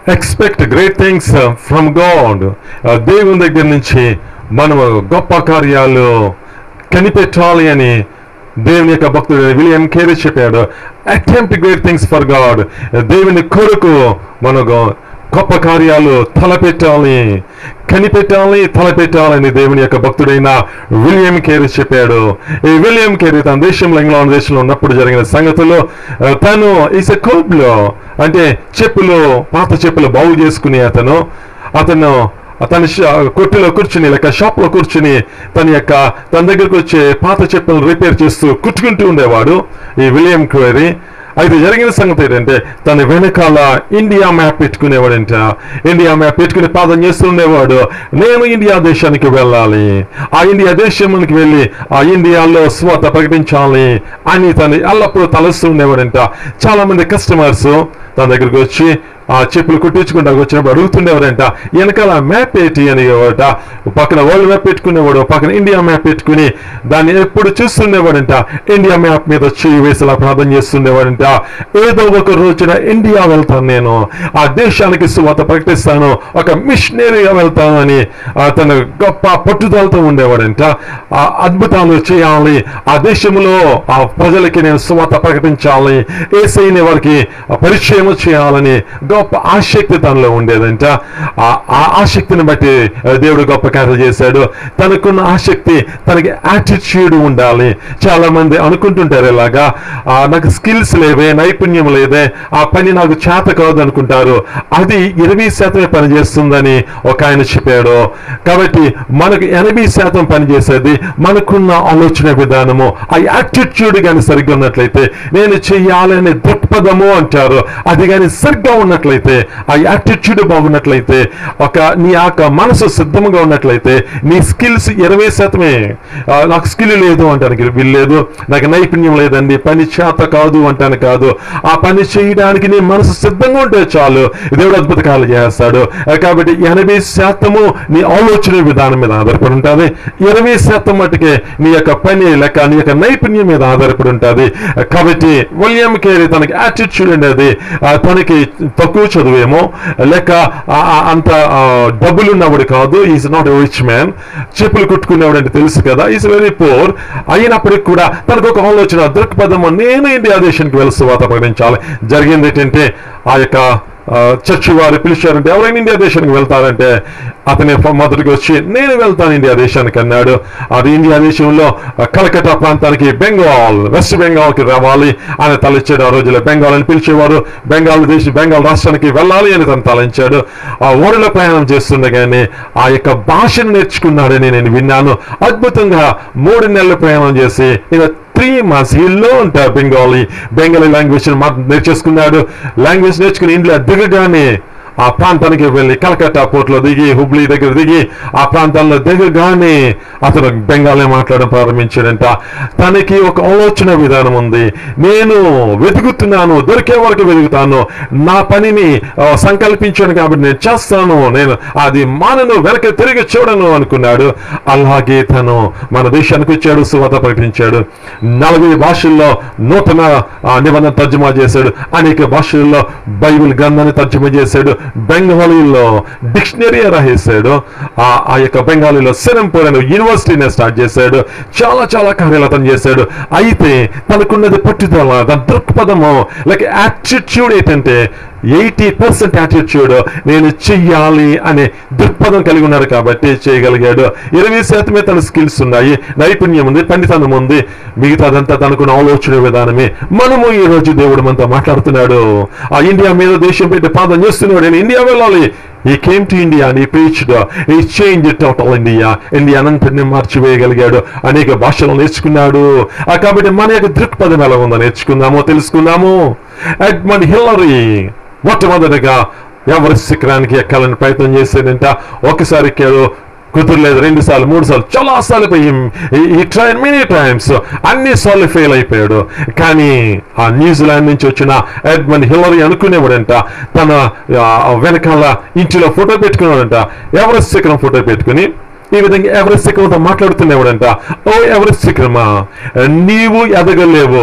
expect great things from God దేవుని దగ్గర నుంచి మనము గొప్ప కార్యాలు కనిపెట్టాలి అని దేవుని యొక్క భక్తుడు విలియం కేరీ చెప్పాడు attempt great things for God దేవుని కొరకు మనకు గొప్ప కార్యాలు తలపెట్టాలి కనిపెట్టాలి తలపెట్టాలని దేవుని యొక్క భక్తుడైన విలియం కేరీ చెప్పాడు ఈ విలియం కేరీ తన దేశంలో ఇంగ్లాండ్ దేశంలో ఉన్నప్పుడు జరిగిన సంగతులు ఆ, తను ఈస్ ఎ లో అంటే చెప్పులు పాత చెప్పులు బాగు చేసుకునే అతను అతను తన ష- కొట్టులో కూర్చుని లేక షాప్ లో కూర్చుని తన యొక్క తన దగ్గరకు వచ్చే పాత చెప్పులను రిపేర్ చేస్తూ కుట్టుకుంటూ ఉండేవాడు ఈ విలియం క్వేరీ అయితే జరిగిన సంగతి ఏంటంటే తన వెనకాల ఇండియా మ్యాప్ పెట్టుకునేవాడంట ఇండియా మ్యాప్ పెట్టుకుని పాదం చేస్తూ ఉండేవాడు నేను ఇండియా దేశానికి వెళ్ళాలి ఆ ఇండియా దేశానికి వెళ్ళి ఆ ఇండియాలో స్వాత ప్రకటించాలి అని తను ఎల్లప్పుడూ తలస్తూ ఉండేవాడంట చాలా మంది కస్టమర్స్ తన దగ్గరికి వచ్చి ఆ చెప్పులు కుట్టించుకుంటా వచ్చినప్పుడు అడుగుతుండేవారంట వెనకాల మ్యాప్ ఏంటి అనేవాట పక్కన వరల్డ్ మ్యాప్ పెట్టుకునేవాడు పక్కన ఇండియా మ్యాప్ పెట్టుకుని దాన్ని ఎప్పుడు చూస్తుండేవాడంట ఇండియా మ్యాప్ మీద చేయి వేసేలా ప్రార్థన చేస్తుండేవాడంట ఏదో ఒక రోజున ఇండియా వెళ్తాను నేను ఆ దేశానికి సువాత ప్రకటిస్తాను ఒక మిషనరీగా వెళ్తాను అని అతను గొప్ప పట్టుదలతో ఉండేవాడంట ఆ అద్భుతాలు చేయాలి ఆ దేశంలో ఆ ప్రజలకి నేను సువాత ప్రకటించాలి ఏసైని వారికి పరిచయం చేయాలని గొప్ప ఆసక్తి తనలో ఉండేదంట ఆ ఆ ఆసక్తిని బట్టి ఆ, దేవుడు గొప్ప కార్యాలు చేశాడు తనకున్న ఆసక్తి తనకి యాటిట్యూడ్ ఉండాలి చాలా మంది అనుకుంటుంటారు ఇలాగా ఆ, నాకు స్కిల్స్ లేవే నైపుణ్యం లేదే ఆ పని నాకు చేత కాదు అనుకుంటారు అది ఇరవై శాతమే పని చేస్తుందని ఒక ఆయన చెప్పాడు కాబట్టి మనకు ఎనభై శాతం పని చేసేది మనకున్న ఆలోచన విధానము ఆ యాటిట్యూడ్ కానీ సరిగ్గా ఉన్నట్లయితే నేను చెయ్యాలనే దృక్పథము అంటారు అది కానీ సరిగ్గా ఉన్నట్లయితే ఆ యాటిట్యూడ్ బాగున్నట్లయితే ఒక నీ యొక్క మనసు సిద్ధంగా ఉన్నట్లయితే నీ స్కిల్స్ ఇరవై శాతమే ఆ, నాకు స్కిల్ లేదు అంటానికి వీల్లేదు నాకు నైపుణ్యం లేదండి పని చేత కాదు అంటాను కాదు ఆ పని చేయడానికి నీ మనసు సిద్ధంగా ఉంటే చాలు దేవుడు అద్భుత కార్యాలు చేస్తాడు ఆ, కాబట్టి ఎనభై శాతము నీ ఆలోచన విధానం మీద ఆధారపడి ఉంటుంది ఇరవై శాతం మటుకే నీ యొక్క పని లేక నీ యొక్క నైపుణ్యం మీద ఆధారపడి ఉంటుంది కాబట్టి విలియం కేరీ తనకి యాటిట్యూడ్ అనేది ఆ, తనకి తక్కువ చదువేమో లేక ఆ, ఆ, అంత ఆ, డబ్బులు ఉన్నవాడు కాదు ఈజ్ నాట్ రిచ్ మ్యాన్ చెప్పులు కుట్టుకునేవాడు అంటే తెలుసు కదా ఈజ్ వెరీ పోర్ అయినప్పటికీ కూడా తనకు ఒక ఆలోచన దృక్పథము నేను ఇండియా దేశానికి వెళ్ళి సువాత ప్రకటించాలి జరిగింది ఏంటంటే ఆ యొక్క ఆ, చర్చి వారు పిలిచారంటే ఎవరైనా ఇండియా దేశానికి వెళ్తారంటే అతని ఫ- మొదటికి వచ్చి నేను వెళ్తాను ఇండియా దేశానికి అన్నాడు అది ఇండియా దేశంలో ఆ, కలకత్తా ప్రాంతానికి బెంగాల్ వెస్ట్ బెంగాల్కి రావాలి అని తలెచ్చాడు ఆ రోజుల్లో బెంగాల్ అని పిలిచేవారు బెంగాల్ దేశం బెంగాల్ రాష్ట్రానికి వెళ్ళాలి అని తను తలంచాడు ఆ ఓడలో ప్రయాణం చేస్తుండగానే ఆ యొక్క భాషను నేర్చుకున్నాడని నేను విన్నాను అద్భుతంగా మూడు నెలలు ప్రయాణం చేసి ఇక త్రీ మంత్స్ ఇల్లు ఉంటారు బెంగాలీ బెంగాలీ లాంగ్వేజ్ నేర్చేసుకున్నాడు లాంగ్వేజ్ నేర్చుకుని ఇంట్లో దిగగానే ఆ ప్రాంతానికి వెళ్ళి కలకత్తా పోర్ట్లో దిగి హుబ్లీ దగ్గర దిగి ఆ ప్రాంతాల్లో దిగగానే అతను బెంగాలీ మాట్లాడడం ప్రారంభించాడంట తనకి ఒక ఆలోచన విధానం ఉంది నేను వెతుకుతున్నాను దొరికే వరకు వెతుకుతాను నా పనిని ఆ, సంకల్పించాను కాబట్టి నేను చేస్తాను నేను అది మానను వెనక తిరిగి చూడను అనుకున్నాడు అలాగే తను మన దేశానికి వచ్చాడు సువాత ప్రకటించాడు నలభై భాషల్లో నూతన ఆ, నిబంధన తర్జుమా చేశాడు అనేక భాషల్లో బైబిల్ గ్రంథాన్ని తర్జుమా చేశాడు బెంగాలీలో డిక్షనరీ రాసేశాడు ఆ ఆ యొక్క బెంగాలీలో సిరంపూర్ అనే యూనివర్సిటీని స్టార్ట్ చేశాడు చాలా చాలా కార్యాలు అతను చేశాడు అయితే తనకున్నది పట్టుదల దాని దృక్పథము లైక్ యాటిట్యూడ్ ఏంటంటే ఎయిటీ పర్సెంట్ యాటిట్యూడ్ నేను చెయ్యాలి అనే దృక్పథం కలిగి ఉన్నాడు కాబట్టి చేయగలిగాడు ఇరవై శాతమే తన స్కిల్స్ ఉన్నాయి నైపుణ్యం ఉంది పండితనం ఉంది మిగతాదంతా తనకున్న ఆలోచన విధానమే మనము ఈ రోజు దేవుడు మనతో మాట్లాడుతున్నాడు ఆ ఇండియా మీద దేశం పెట్టి పాదం చేస్తున్నాడు నేను ఇండియా వెళ్ళాలి ఈ కేమ్ టు ఇండియా అని ప్రీచ్డ్ ఈ చేంజ్ టోటల్ ఇండియా ఇండియా అనంతని మార్చివేయగలిగాడు అనేక భాషలు నేర్చుకున్నాడు ఆ కాబట్టి మన యొక్క దృక్పథం ఎలా ఉందో నేర్చుకుందాము తెలుసుకుందాము ఎడ్మండ్ హిల్లరీ మొట్టమొదటిగా ఎవరి శిఖరానికి ఎక్కాలని ప్రయత్నం చేసేదంట ఒకసారి ఎక్కాడు కుదరలేదు రెండు సార్లు మూడు సార్లు చాలా సార్లు పోయి ఈ ట్రైన్ మెనీ టైమ్స్ అన్ని సార్లు ఫెయిల్ అయిపోయాడు కానీ ఆ న్యూజిలాండ్ నుంచి వచ్చిన ఎడ్మండ్ హిల్లరీ అనుకునేవాడంట తన ఆ, వెనకాల ఇంటిలో ఫోటో పెట్టుకున్నాడంట ఎవరెస్ట్ శిఖరం ఫోటో పెట్టుకుని ఈ విధంగా ఎవరెస్ట్ శిఖరంతో మాట్లాడుతున్నవాడంట ఓ ఎవరెస్ట్ శిఖరమా నీవు ఎదగలేవు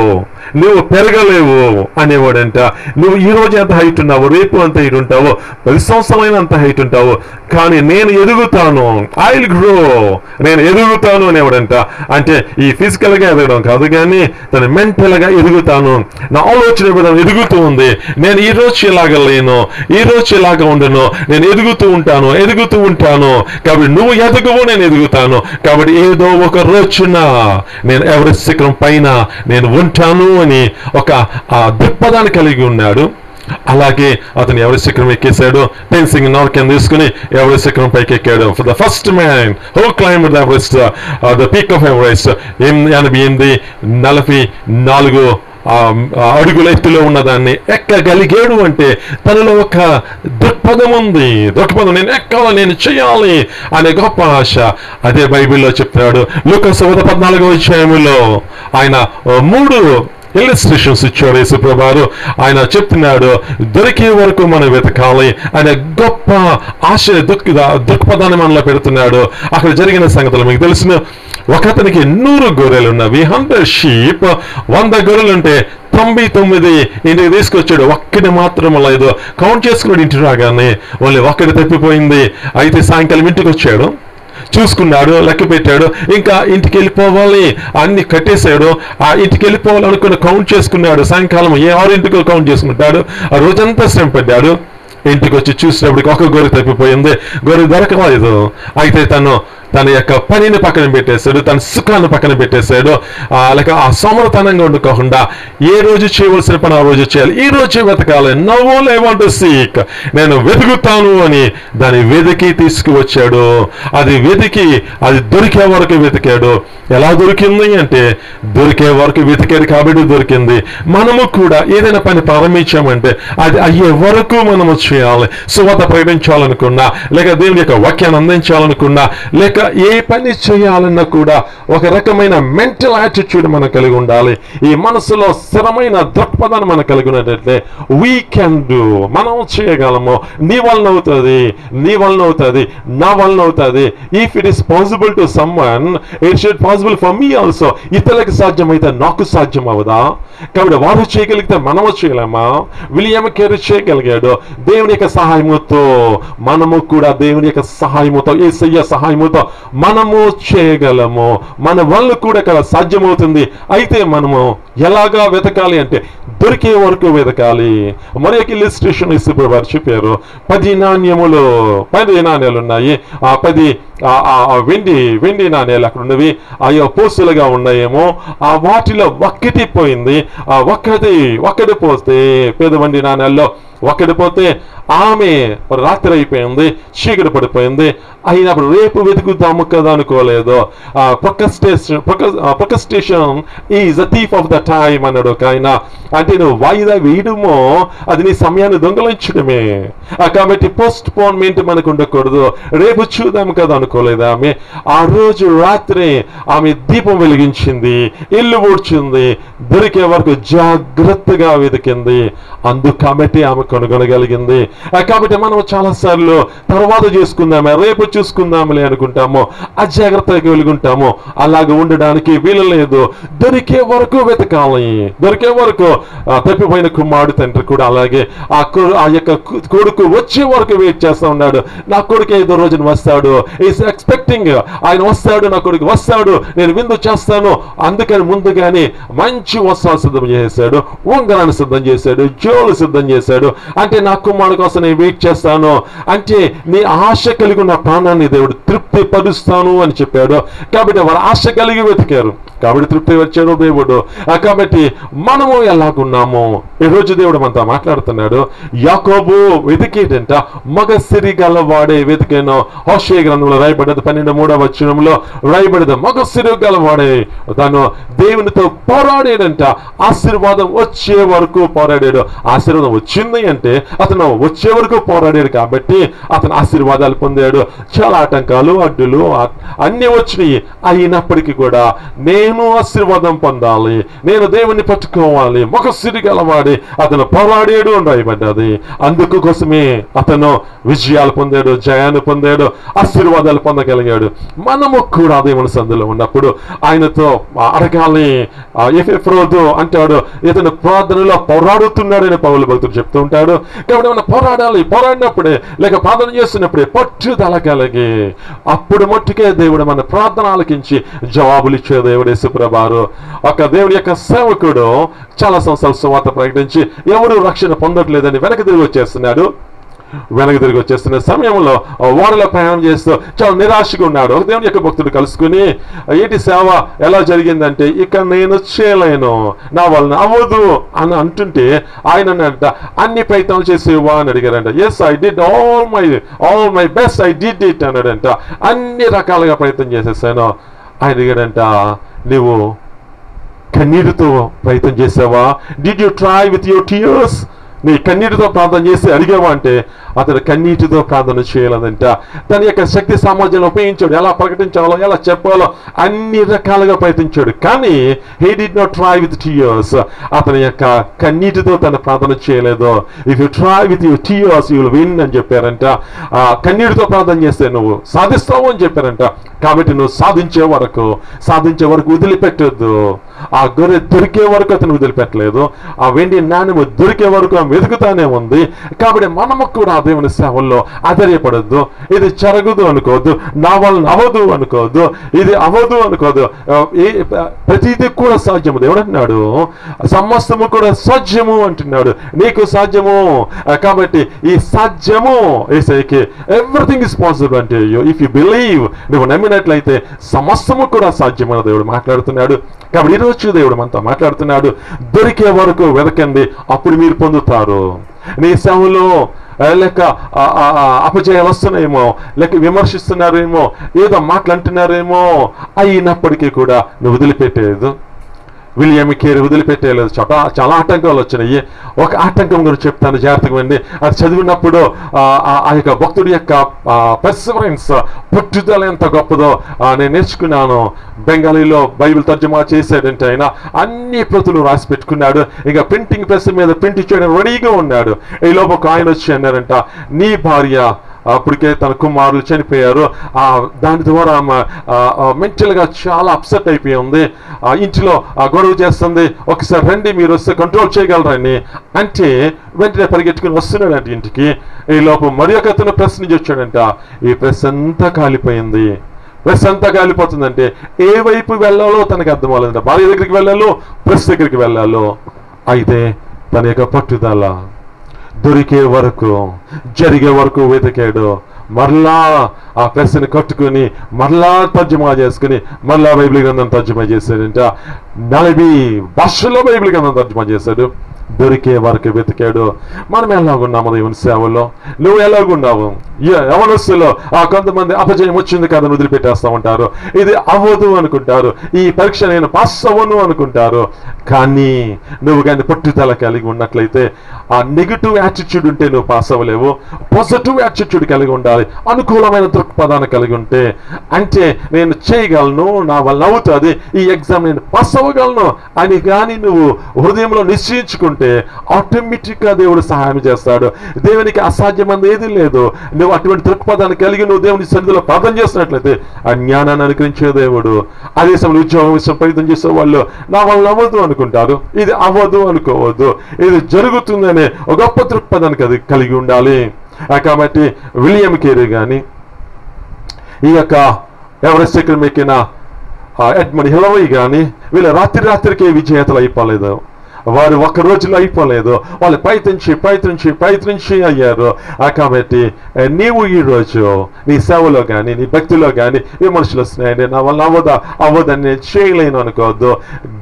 నువ్వు పెరగలేవు అనేవాడంట నువ్వు ఈ రోజు ఎంత హైట్ ఉన్నావు రేపు అంత హైట్ ఉంటావు పది సంవత్సరాలైన అంత హైట్ ఉంటావు కానీ నేను ఎదుగుతాను ఐ విల్ గ్రో నేను ఎదుగుతాను అనేవాడంట అంటే ఈ ఫిజికల్ గా ఎదగడం కాదు కానీ తన మెంటల్ గా ఎదుగుతాను నా ఆలోచన విధానం ఎదుగుతూ ఉంది నేను ఈ రోజు ఇలాగ లేను ఈ రోజు ఇలాగ ఉండను నేను ఎదుగుతూ ఉంటాను ఎదుగుతూ ఉంటాను కాబట్టి నువ్వు ఎదగవు నేను ఎదుగుతాను కాబట్టి ఏదో ఒక రోజున నేను ఎవరెస్ట్ శిఖరం పైన నేను ఉంటాను అని ఒక ఆ దృక్పథాన్ని కలిగి ఉన్నాడు అలాగే అతను ఎవరి శిఖరం ఎక్కేశాడు టెన్సింగ్ నార్కెన్ తీసుకుని ఎవరి శిఖరం పైకి ఎక్కాడు for the first man who climb the Everest the peak of Everest ఎనభై ఎనిమిది నలభై నాలుగు ఆ, ఆ అడుగుల ఎత్తులో ఉన్నదాన్ని ఎక్కగలిగాడు అంటే తనలో ఒక దృక్పథం ఉంది దృక్పథం నేను ఎక్కాలి నేను చేయాలి అనే గొప్ప ఆశ అదే బైబిల్లో చెప్తున్నాడు లోకసభ పద్నాలుగో అధ్యాయములో ఆయన ఆ, మూడు ఇల్లస్ట్రేషన్స్ ఇచ్చాడు యేసుప్రభారు ఆయన చెప్తున్నాడు దొరికే వరకు మనం వెతకాలి అనే గొప్ప ఆశ దృక్ దృక్పథాన్ని మనలో పెడుతున్నాడు అక్కడ జరిగిన సంగతులు మీకు తెలిసిన ఒకతనికి నూరు గొర్రెలు ఉన్నవి హండ్రెడ్ షీప్ వంద గొర్రెలు ఉంటే తొంభై తొమ్మిది ఇంటికి తీసుకొచ్చాడు ఒక్కటి మాత్రం లేదు కౌంట్ చేసుకున్నాడు ఇంటి రాగానే ఓన్లీ ఒక్కటి తప్పిపోయింది అయితే సాయంకాలం ఇంటికి వచ్చాడు చూసుకున్నాడు లెక్క పెట్టాడు ఇంకా ఇంటికి వెళ్ళిపోవాలి అన్ని కట్టేశాడు ఆ ఇంటికి వెళ్ళిపోవాలి అనుకుని కౌంట్ చేసుకున్నాడు సాయంకాలం ఏ ఆరింటికి కౌంట్ చేసుకుంటాడు ఆ రోజంతా శ్రమ పడ్డాడు ఇంటికి వచ్చి చూసినప్పటికి ఒక గొర్రె తప్పిపోయింది గొర్రె దొరకలేదు అయితే తను తన యొక్క పనిని పక్కన పెట్టేశాడు తన సుఖాన్ని పక్కన పెట్టేశాడు ఆ, లేక ఆ సోమరతనంగా ఉండకోకుండా ఏ రోజు చేయవలసిన పని ఆ రోజు చేయాలి ఈ రోజు వెతకాలి నవ్వు లేవంటూ సీక్ నేను వెతుకుతాను అని దాన్ని వెతికి తీసుకువచ్చాడు అది వెతికి అది దొరికే వరకు వెతికాడు ఎలా దొరికింది అంటే దొరికే వరకు వెతికాడు కాబట్టి దొరికింది మనము కూడా ఏదైనా పని ప్రారంభించామంటే అది అయ్యే వరకు మనము చేయాలి సువాత ప్రకటించాలనుకున్నా లేక దేవుని యొక్క వాక్యాన్ని అందించాలనుకున్నా లేక ఏ పని చేయాలన్నా కూడా ఒక రకమైన మెంటల్ యాటిట్యూడ్ మనం కలిగి ఉండాలి ఈ మనసులో స్థిరమైన దృక్పథాన్ని మనం కలిగి ఉన్నట్లయితే వీ కెన్ డూ మనం చేయగలము నీ వలన అవుతుంది నీ వలన అవుతుంది నా వలన అవుతుంది if it is possible to some one it should possible for me also ఇతరులకు సాధ్యమైతే నాకు సాధ్యం అవదా కాబట్టి వారు చేయగలిగితే మనము చేయలేమా విలియం కేర్ చేయగలిగాడు దేవుని యొక్క సహాయముతో మనము కూడా దేవుని యొక్క సహాయముతో ఏసయ్య సహాయముతో మనము చేయగలము మన వల్ల కూడా ఇక్కడ సాధ్యమవుతుంది అయితే మనము ఎలాగా వెతకాలి అంటే దొరికే వరకు వెతకాలి మరి ఒక ఇలిస్ట్రేషన్ ఇస్తే వారు చెప్పారు పది నాణ్యములు పది నాణ్యాలు ఉన్నాయి ఆ పది ఆ ఆ ఆ వెండి వెండి నాణ్యాలు అక్కడ ఉన్నవి అయ్యో పోస్తులుగా ఉన్నాయేమో ఆ వాటిలో ఒక్కటి పోయింది ఆ ఒక్కటి ఒక్కటి పోస్తే పేద వెండి నాణ్యాల్లో ఒక్కటి పోతే ఆమె రాత్రి అయిపోయింది చీకటి పడిపోయింది అయినప్పుడు రేపు వెతుకుతాము కదా అనుకోలేదు procrastination procrastination is a thief of the time అన్నాడు ఒక ఆయన అంటే నువ్వు వాయిదా వేయడమో అది నీ సమయాన్ని దొంగలించడమే ఆ, కాబట్టి పోస్ట్ పోన్మెంట్ మనకు ఉండకూడదు రేపు చూద్దాం కదా అనుకోలేదు ఆమె ఆ రోజు రాత్రి ఆమె దీపం వెలిగించింది ఇల్లు ఊడ్చింది దొరికే వరకు జాగ్రత్తగా వెతికింది అందుకు కాబట్టి ఆమె కనుగొనగలిగింది ఆ, కాబట్టి మనం చాలా సార్లు తర్వాత చేసుకుందామే రేపు చూసుకుందాంలే అనుకుంటాము అజాగ్రత్తగా వెలుగుంటాము అలాగ ఉండడానికి వీలు లేదు దొరికే వరకు వెతకాలి దొరికే వరకు ఆ, తప్పిపోయిన కుమారుడు తండ్రి కూడా అలాగే ఆ కొ- ఆ యొక్క కు- కొడుకు వచ్చే వరకు వెయిట్ చేస్తా ఉన్నాడు నా కొడుకు ఏదో రోజున వస్తాడు ఈస్ ఎక్స్పెక్టింగ్ ఆయన వస్తాడు నా కొడుకు వస్తాడు నేను విందు చేస్తాను అందుకని ముందుగానే మంచి వస్త్రాలు సిద్ధం చేశాడు ఉంగరాన్ని సిద్ధం చేశాడు జోలు సిద్ధం చేశాడు అంటే నా కుమారుడు కోసం నేను వెయిట్ చేస్తాను అంటే నీ ఆశ కలిగి ఉన్న ప్రాణాన్ని దేవుడు తృప్తి పరుస్తాను అని చెప్పాడు కాబట్టి వారు ఆశ కలిగి వెతికారు కాబట్టి తృప్తి వచ్చాడు దేవుడు ఆ, కాబట్టి మనము ఎలాగున్నాము ఈ రోజు దేవుడు మనతో మాట్లాడుతున్నాడు యాకోబు వెతికేటంట మగ సిరి గలవాడే వెతికేనో హోషే గ్రంథంలో రాయబడ్డది పన్నెండు మూడవ వచనంలో రాయబడ్డది మగ సిరి గలవాడే తను దేవునితో పోరాడాడంట ఆశీర్వాదం వచ్చే వరకు పోరాడాడు ఆశీర్వాదం వచ్చింది అంటే అతను వచ్చే వరకు పోరాడాడు కాబట్టి అతను ఆశీర్వాదాలు పొందాడు చాలా ఆటంకాలు అడ్డులు ఆ- అన్ని వచ్చినాయి అయినప్పటికీ కూడా నేను నేను ఆశీర్వాదం పొందాలి నేను దేవుని పట్టుకోవాలి ఒక సిరి గలవాడి అతను పోరాడాడు అని రాయబడ్డది అందుకు కోసమే అతను విజయాలు పొందాడు జయాన్ని పొందాడు ఆశీర్వాదాలు పొందగలిగాడు మనము కూడా దేవుని సందులో ఉన్నప్పుడు ఆయనతో అడగాలి ఎఫ్ఎఫ్రోదు అంటాడు ఇతను ప్రార్థనలో పోరాడుతున్నాడని పౌలు భక్తుడు చెప్తూ ఉంటాడు కాబట్టి మనం పోరాడాలి పోరాడినప్పుడే లేక ప్రార్థన చేస్తున్నప్పుడే పట్టుదల కలిగి అప్పుడు మట్టుకే దేవుడు మన ప్రార్థన ఆలకించి జవాబులు ఇచ్చే దేవుడు యేసుప్రభారు ఒక దేవుడి యొక్క సేవకుడు చాలా సంవత్సరాల సువార్త ప్రకటించి ఎవరు రక్షణ పొందట్లేదని వెనక్కి తిరిగి వచ్చేస్తున్నాడు వెనక్కి తిరిగి వచ్చేస్తున్న సమయంలో ఓడలో ప్రయాణం చేస్తూ చాలా నిరాశగా ఉన్నాడు ఒక దేవుని యొక్క భక్తుడు కలుసుకుని ఏంటి సేవ ఎలా జరిగిందంటే ఇక నేను చేయలేను నా వలన అవ్వదు అని అంటుంటే ఆయన అంట అన్ని ప్రయత్నాలు చేసేవా అని అడిగారంట yes I did all my all my best I did it అన్నాడంట అన్ని రకాలుగా ప్రయత్నం చేసేసాను ఆయన అడిగాడంట నువ్వు కన్నీటితో ప్రయత్నం చేసావా did you try with your tears నీ కన్నీటితో ప్రార్థన చేసి అడిగావా అంటే అతను కన్నీటితో ప్రార్థన చేయాలనంట తన యొక్క శక్తి సామర్థ్యాన్ని ఉపయోగించాడు ఎలా ప్రకటించాలో ఎలా చెప్పాలో అన్ని రకాలుగా ప్రయత్నించాడు కానీ he did not try with tears అతని యొక్క కన్నీటితో తన ప్రార్థన చేయలేదు if you try with your tears you will win అని చెప్పారంట ఆ కన్నీటితో ప్రార్థన చేస్తే నువ్వు సాధిస్తావు అని చెప్పారంట కాబట్టి నువ్వు సాధించే వరకు సాధించే వరకు వదిలిపెట్టొద్దు ఆ గొర్రె దొరికే వరకు అతను వదిలిపెట్టలేదు ఆ వెండి నాణ్యము దొరికే వరకు ఆమె వెతుకుతానే ఉంది కాబట్టి మనము కూడా దేవుని సేవల్లో ఆశ్చర్యపడొద్దు ఇది జరగదు అనుకోవద్దు నా వలన అవదు అనుకోవద్దు ఇది అవదు అనుకోవద్దు ఆ, ఏ- ప్రతిదీ కూడా సాధ్యము దేవుడు అంటున్నాడు సమస్తము కూడా సాధ్యము అంటున్నాడు నీకు సాధ్యము ఆ, కాబట్టి ఈ సాధ్యము ఏసైకి ఎవ్రీథింగ్ ఇస్ పాసిబుల్ అంటే ఇఫ్ యు బిలీవ్ నువ్వు నమ్మినట్లయితే సమస్తము కూడా సాధ్యమని దేవుడు మాట్లాడుతున్నాడు కాబట్టి ఈరోజు దేవుడు మనతో మాట్లాడుతున్నాడు దొరికే వరకు వెతకండి అప్పుడు మీరు పొందుతారు నీ సేవలో ఆ, లేక ఆ, ఆ, ఆ, అపజయాలు వస్తున్నాయేమో లేక విమర్శిస్తున్నారేమో ఏదో మాటలు అంటున్నారేమో అయినప్పటికీ కూడా నువ్వు వదిలిపెట్టేది విలియం కేర్ వదిలిపెట్టేయలేదు చాలా చాలా ఆటంకాలు వచ్చినాయి ఒక ఆటంకం గురించి చెప్తాను జాగ్రత్తగా అండి అది చదివినప్పుడు ఆ, ఆ- ఆ యొక్క భక్తుడి యొక్క పర్సివరెన్స్ పట్టుదల ఎంత గొప్పదో ఆ, నేను నేర్చుకున్నాను బెంగాలీలో బైబిల్ తర్జుమా చేశాడంటే ఆయన అన్ని ప్రతులు రాసి పెట్టుకున్నాడు ఇక ప్రింటింగ్ ప్రెస్ మీద ప్రింట్ చేయడం రెడీగా ఉన్నాడు ఈ లోపు ఒక ఆయన వచ్చి అన్నారంట నీ భార్య అప్పటికే తన కుమారులు చనిపోయారు ఆ దాని ద్వారా ఆమె మెంటల్ గా చాలా అప్సెట్ అయిపోయి ఉంది ఆ ఇంటిలో ఆ గొడవ చేస్తుంది ఒకసారి రండి మీరు వస్తే కంట్రోల్ చేయగలరని అంటే వెంటనే పరిగెట్టుకుని వస్తున్నాడంట ఇంటికి ఈ లోపు మరి ఒక అతను ప్రెస్ నుంచి వచ్చాడంట ఈ ప్రెస్ అంతా కాలిపోయింది ప్రెస్ అంతా కాలిపోతుందంటే ఏ వైపు వెళ్ళాలో తనకు అర్థం అవ్వలేదంట భార్య దగ్గరికి వెళ్ళాలో ప్రెస్ దగ్గరికి వెళ్ళాలో అయితే తన యొక్క పట్టుదల దొరికే వరకు జరిగే వరకు వెతికాడు మరలా ఆ ప్రశ్న కట్టుకుని మరలా తర్జుమా చేసుకుని మరలా బైబిల్ గ్రంథం తర్జుమా చేశాడంట నలభై భాషల్లో బైబిల్ గ్రంథం తర్జుమా చేశాడు దొరికే వరకు వెతికాడు మనం ఎలాగున్నాము దేవుని సేవలో నువ్వు ఎలాగున్నావు ఎ- యవనస్తులో ఆ కొంతమంది అపజయం వచ్చింది కదా అని వదిలిపెట్టేస్తా ఉంటారు ఇది అవ్వదు అనుకుంటారు ఈ పరీక్ష నేను పాస్ అవ్వను అనుకుంటారు కానీ నువ్వు కానీ పట్టుదల కలిగి ఉన్నట్లయితే ఆ నెగిటివ్ యాటిట్యూడ్ ఉంటే నువ్వు పాస్ అవ్వలేవు పాజిటివ్ యాటిట్యూడ్ కలిగి ఉండాలి అనుకూలమైన దృక్పథాన్ని కలిగి ఉంటే అంటే నేను చేయగలను నా వల్ల అవుతుంది ఈ ఎగ్జామ్ నేను పాస్ అవ్వగలను అని కానీ నువ్వు హృదయంలో నిశ్చయించుకుంటే ఆటోమేటిక్ గా దేవుడు సహాయం చేస్తాడు దేవునికి అసాధ్యమైనది ఏది లేదు నువ్వు అటువంటి దృక్పథాన్ని కలిగి నువ్వు దేవుని సన్నిధిలో ప్రార్థన చేస్తున్నట్లయితే ఆ జ్ఞానాన్ని అనుగ్రహించే దేవుడు అదే సమయంలో ఉద్యోగం విషయం ప్రయత్నం చేసే వాళ్ళు నా వల్ల అవ్వదు అనుకుంటారు ఇది అవ్వదు అనుకోవద్దు ఇది జరుగుతుందనే ఒక గొప్ప దృక్పథాన్ని కది- కలిగి ఉండాలి ఆ కాబట్టి విలియం కేరీ కానీ ఈ యొక్క ఎవరెస్ట్ శిఖరం ఎక్కిన ఆ ఎడ్మన్ హిలవై కానీ వీళ్ళ రాత్రి రాత్రికే విజేతలు అయిపోలేదు వారు ఒక రోజులో అయిపోలేదు వాళ్ళు ప్రయత్నించి ప్రయత్నించి ప్రయత్నించి అయ్యారు ఆ కాబట్టి ఆ, నీవు ఈ రోజు నీ సేవలో కానీ నీ భక్తిలో కానీ విమర్శలు వస్తున్నాయండి నా వల్ల అవ్వదా అవ్వదని నేను చేయలేను అనుకోవద్దు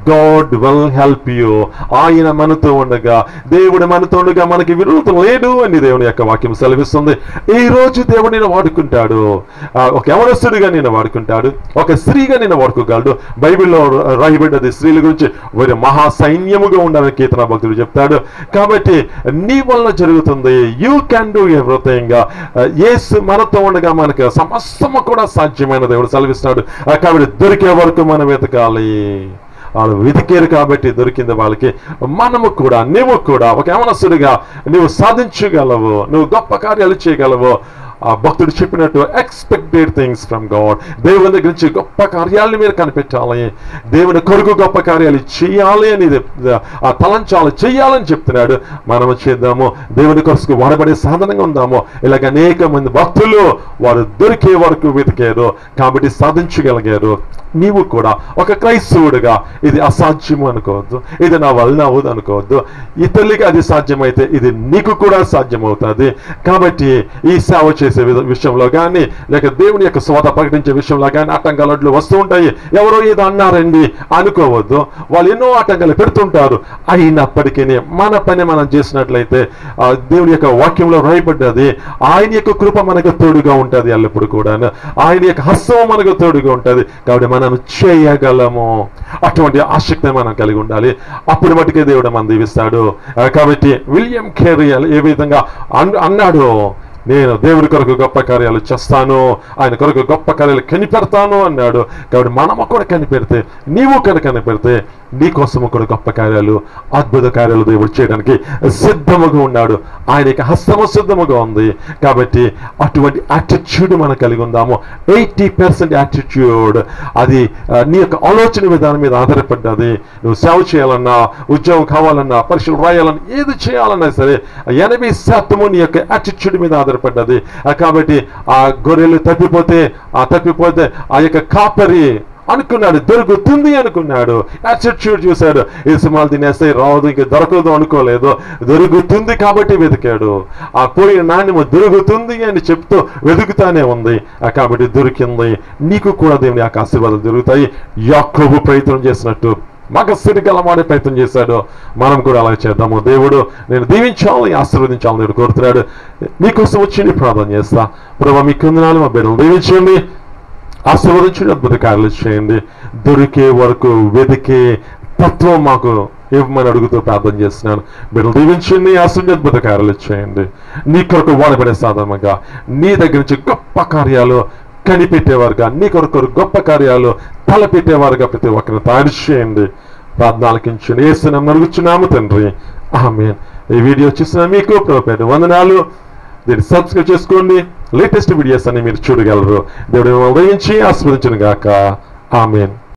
గాడ్ విల్ హెల్ప్ యూ ఆయన మనతో ఉండగా దేవుడు మనతో ఉండగా మనకి విరోధం లేదు అని దేవుని యొక్క వాక్యం సెలవిస్తుంది ఈ రోజు దేవుడు నేను వాడుకుంటాడు ఆ, ఒక యవనస్తుడిగా నేను వాడుకుంటాడు ఒక స్త్రీగా నేను వాడుకోగలడు బైబిల్లో రాయబడ్డది స్త్రీల గురించి వారి మహా సైన్యముగా ఉండాలని కీర్తన భక్తుడు చెప్తాడు కాబట్టి నీ వల్ల జరుగుతుంది యూ క్యాన్ డూ ఎవ్రీథింగ్ యేసు మనతో ఉండగా మనకు సమస్తము కూడా సాధ్యమైన దేవుడు సెలవిస్తున్నాడు ఆ, కాబట్టి దొరికే వరకు మనం వెతకాలి వాళ్ళు వెతికారు కాబట్టి దొరికింది వాళ్ళకి మనము కూడా నువ్వు కూడా ఒక యవనస్తుడిగా నువ్వు సాధించగలవు నువ్వు గొప్ప కార్యాలు చేయగలవు ఆ భక్తుడు చెప్పినట్టు ఎక్స్పెక్టెడ్ థింగ్స్ ఫ్రమ్ గాడ్ దేవుని దగ్గర నుంచి గొప్ప కార్యాలను మీరు కనిపెట్టాలి దేవుని కొరకు గొప్ప కార్యాలు చేయాలి అని ఇది, ఆ తలంచాలి చేయాలని చెప్తున్నాడు మనము చేద్దాము దేవుని కొరకు వాడబడే సాధనంగా ఉందాము ఇలాగ అనేక మంది భక్తులు వారు దొరికే వరకు వెతికారు కాబట్టి సాధించగలిగారు నీవు కూడా ఒక క్రైస్తవుడిగా ఇది అసాధ్యము అనుకోవద్దు ఇది నా వలన అవ్వదు అనుకోవద్దు ఇతరులకి అది సాధ్యమైతే ఇది నీకు కూడా సాధ్యమవుతుంది కాబట్టి ఈ సేవ చేసే విధ- విషయంలో కానీ లేక దేవుని యొక్క స్వాత ప్రకటించే విషయంలో కానీ ఆటంకాలు అడ్లు వస్తూ ఉంటాయి ఎవరో ఏదో అన్నారండి అనుకోవద్దు వాళ్ళు ఎన్నో ఆటంకాలు పెడుతుంటారు అయినప్పటికీ మన పని మనం చేసినట్లయితే ఆ దేవుని యొక్క వాక్యంలో రాయబడ్డది ఆయన యొక్క కృప మనకు తోడుగా ఉంటుంది ఎల్లప్పుడు కూడా ఆయన యొక్క హస్తం మనకు తోడుగా ఉంటుంది కాబట్టి మనం చేయగలము అటువంటి ఆసక్తిని మనం కలిగి ఉండాలి అప్పుడు మటుకే దేవుడు మనం దీవిస్తాడు ఆ, కాబట్టి విలియం కేరియల్ ఏ విధంగా అన్- అన్నాడు నేను దేవుడి కొరకు గొప్ప కార్యాలు చేస్తాను ఆయన కొరకు గొప్ప కార్యాలు కనిపెడతాను అన్నాడు కాబట్టి మనము కూడా కనిపెడితే నీవు కనుక కనిపెడితే నీ కోసము కూడా గొప్ప కార్యాలు అద్భుత కార్యాలు దేవుడు చేయడానికి సిద్ధముగా ఉన్నాడు ఆయన యొక్క హస్తము సిద్ధముగా ఉంది కాబట్టి అటువంటి యాటిట్యూడ్ మనం కలిగి ఉందాము ఎయిటీ పర్సెంట్ యాటిట్యూడ్ అది ఆ, నీ యొక్క ఆలోచన విధానం మీద ఆధారపడ్డది నువ్వు సేవ చేయాలన్నా ఉద్యోగం కావాలన్నా పరీక్షలు రాయాలన్నా ఏది చేయాలన్నా సరే ఎనభై శాతము నీ యొక్క యాటిట్యూడ్ మీద ఆధారపడ్డది ఆ, కాబట్టి ఆ గొర్రెలు తప్పిపోతే ఆ తప్పిపోతే ఆ యొక్క కాపరి అనుకున్నాడు దొరుకుతుంది అనుకున్నాడు యాటిట్యూడ్ చూశాడు ఈ సింహాలు తినేస్తే రాదు ఇంక దొరకదు అనుకోలేదు దొరుకుతుంది కాబట్టి వెతికాడు ఆ పోయిన నాణ్యము దొరుకుతుంది అని చెప్తూ వెతుకుతానే ఉంది ఆ కాబట్టి దొరికింది నీకు కూడా దేవుని యొక్క ఆశీర్వాదాలు దొరుకుతాయి యాకోబు ప్రయత్నం చేసినట్టు మగ సిరిగలమాడే ప్రయత్నం చేశాడు మనం కూడా అలా చేద్దాము దేవుడు నేను దీవించాలని ఆశీర్వదించాలని దేవుడు కోరుతున్నాడు మీకోసం వచ్చి నీ ప్రార్థన చేస్తా ప్రభావ మీ కొందనాలు మా బిడ్డలు దీవించండి ఆశీర్వదించండి అద్భుత కార్యాలు చేయండి దొరికే వరకు వెతికే తత్వం మాకు ఇవ్వమని అడుగుతూ ప్రార్థన చేస్తున్నాను బిడ్డలు దీవించండి ఆశీర్వది అద్భుత కార్యాలు చేయండి నీ కొరకు వాడబడే సాధనగా నీ దగ్గర నుంచి గొప్ప కార్యాలు కనిపెట్టేవారుగా నీ కొరకు గొప్ప కార్యాలు తలపెట్టేవారుగా ప్రతి ఒక్కరిని తయారు చేయండి ప్రార్థనలకించండి ఏసునాం నడుగుచున్నాము తండ్రి ఆమె ఈ వీడియో చూసిన మీకు ప్రభుపేట వందనాలు దీన్ని సబ్స్క్రైబ్ చేసుకోండి లేటెస్ట్ వీడియోస్ అన్ని మీరు చూడగలరు దేవుడు మిమ్మల్ని దయించి ఆస్వాదించను గాక ఆమెన్